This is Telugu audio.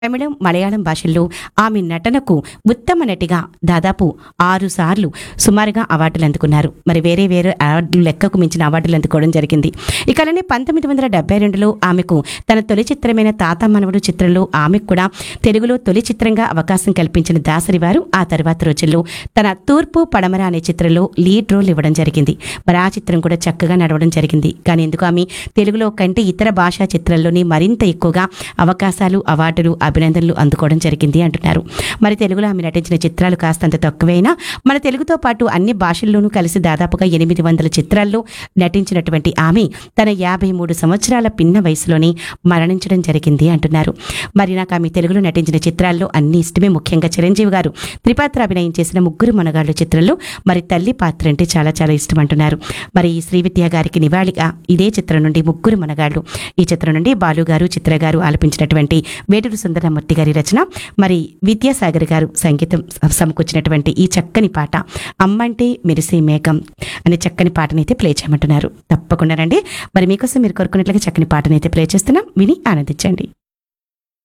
తమిళం మలయాళం భాషల్లో ఆమె నటనకు ఉత్తమ నటిగా దాదాపు ఆరు సార్లు సుమారుగా అవార్డులు అందుకున్నారు మరి వేరే వేరే అవార్డులు లెక్కకు మించిన అవార్డులు అందుకోవడం జరిగింది ఇక అలానే పంతొమ్మిది వందల డెబ్బై రెండులో ఆమెకు తన తొలి చిత్రమైన తాత మనవడు చిత్రంలో ఆమెకు కూడా తెలుగులో తొలి చిత్రంగా అవకాశం కల్పించిన దాసరి వారు ఆ తర్వాత రోజుల్లో తన తూర్పు పడమర అనే చిత్రంలో లీడ్ రోల్ ఇవ్వడం జరిగింది మరి ఆ చిత్రం కూడా చక్కగా నడవడం జరిగింది కానీ ఎందుకు ఆమె తెలుగులో కంటే ఇతర భాషా చిత్రాల్లోనే మరింత ఎక్కువగా అవకాశాలు అవార్డులు అభినందనలు అందుకోవడం జరిగింది అంటున్నారు మరి తెలుగులో ఆమె నటించిన చిత్రాలు కాస్తంత తక్కువైనా మన తెలుగుతో పాటు అన్ని భాషల్లోనూ కలిసి దాదాపుగా ఎనిమిది వందల చిత్రాల్లో నటించినటువంటి ఆమె తన యాభై మూడు సంవత్సరాల పిన్న వయసులోనే మరణించడం జరిగింది అంటున్నారు మరి నాకు ఆమె తెలుగులో నటించిన చిత్రాల్లో అన్ని ఇష్టమే ముఖ్యంగా చిరంజీవి గారు త్రిపాత్ర అభినయం చేసిన ముగ్గురు మనగాళ్ళు చిత్రంలో మరి తల్లి పాత్ర అంటే చాలా చాలా ఇష్టం అంటున్నారు మరి ఈ శ్రీవిద్య గారికి నివాళిగా ఇదే చిత్రం నుండి ముగ్గురు మనగాళ్ళు ఈ చిత్రం నుండి బాలు గారు చిత్ర గారు ఆలపించినటువంటి వేటూరు సుందరమూర్తి గారి రచన మరి విద్యాసాగర్ గారు సంగీతం సమకూర్చినటువంటి ఈ చక్కని పాట అమ్మంటే మెరిసే మేఘం అనే చక్కని పాటనైతే ప్లే చేయమంటున్నారు తప్పకుండా రండి మరి మీకోసం మీరు కోరుకున్నట్లుగా చక్కని పాటనైతే ప్లే చేస్తున్నాం విని ఆనందించండి